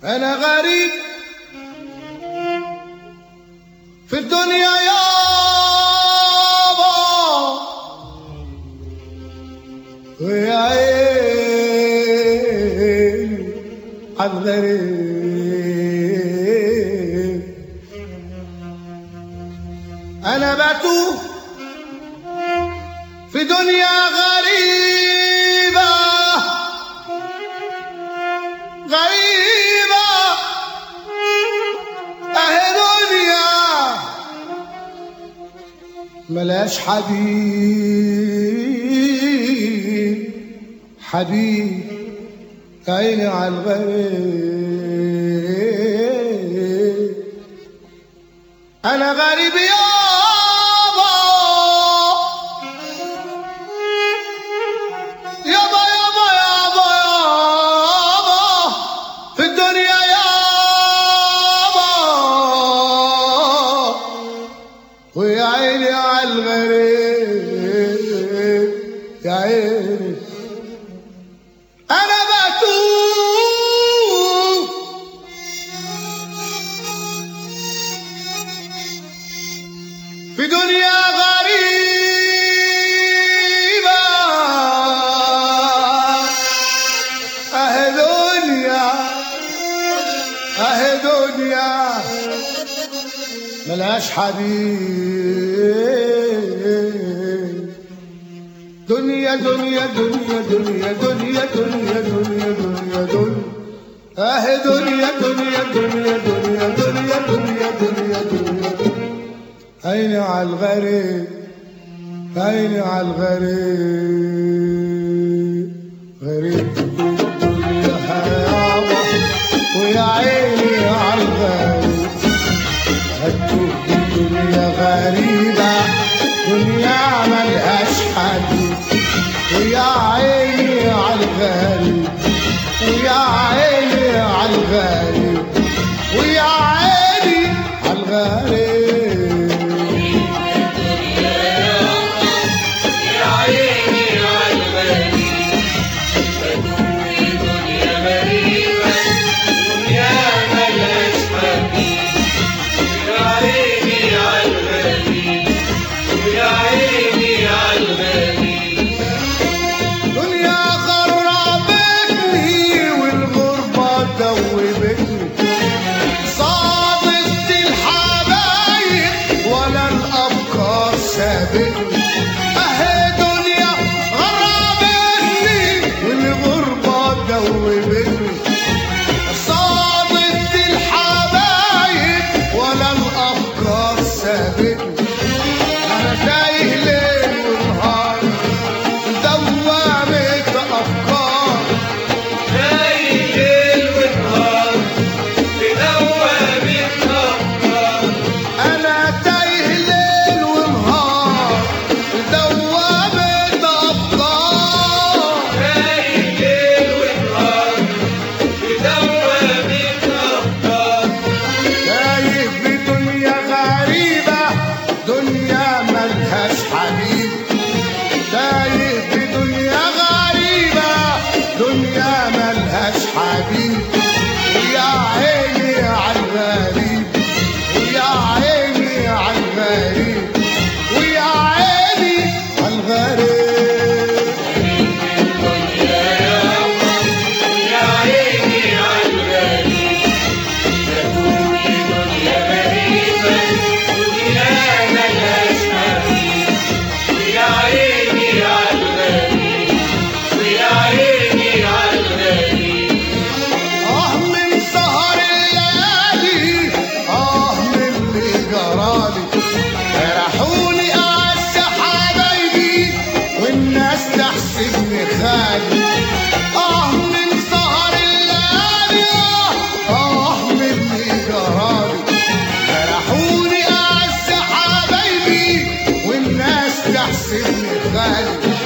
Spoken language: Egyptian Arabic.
أنا غريب في الدنيا يابا ويا عيني عالغريب أنا بتوه في دنيا غريبة غريبة أهي دنيا ملاش حبيب حبيب عيني على الغريب أنا غريب يابا يابا يابا يابا يابا في الدنيا يابا ويا عيني على الغريب يا عيني أنا بتوب في دنيا غريبة أهي دنيا أهي دنيا ملهاش حبيب دنيا دنيا دنيا دنيا دنيا دنيا دنيا دنيا دنيا أهي دنيا دنيا دنيا دنيا دنيا دنيا دنيا دنيا عيني على الغريب عيني على الغريب غريب في الدنيا هيابا ويا عيني على الغريب هتوه في الدنيا غريبة دنيا ملهاش حدود ويا عيني على الغريب ويا عيني على الغريب ويا عيني على الغريب يا عيني عالغريب بدوي دنيا غريبة دنيا ملهاش حبيب يا عيني عالغريب يا عيني عالغريب دنيا غربتني والغربة دوبتني صادت الحبايب ولا الأفكار سابتني أهي دنيا غربتني والغربة دوبتني صادت الحبايب ولا الأفكار سابتني أنا تايه ليل ونهار دوامة أفكار ليل ونهار بدوامة أفكار أنا تايه ليل ونهار دوامة أفكار ليل ونهار بدوامة أفكار تايه في دنيا غريبة دنيا ملهاش حبيب تايه في دنيا غريبة دنيا ملهاش حبيب ويا عيني على الغريب ويا عيني على الغريب ويا عيني على الغريب يا عيني عالغريب بدوي دنيا غريبة دنيا ملهاش حبيب يا عيني عالغريب ويا عيني عالغريب آه من سهر الليالي آه من اللي جرالي فرحوني أعز حبايبي والناس تحسبني خالي آه من سهر الليالي آه آه من اللي جرالي فرحوني أعز حبايبي والناس تحسبني غالي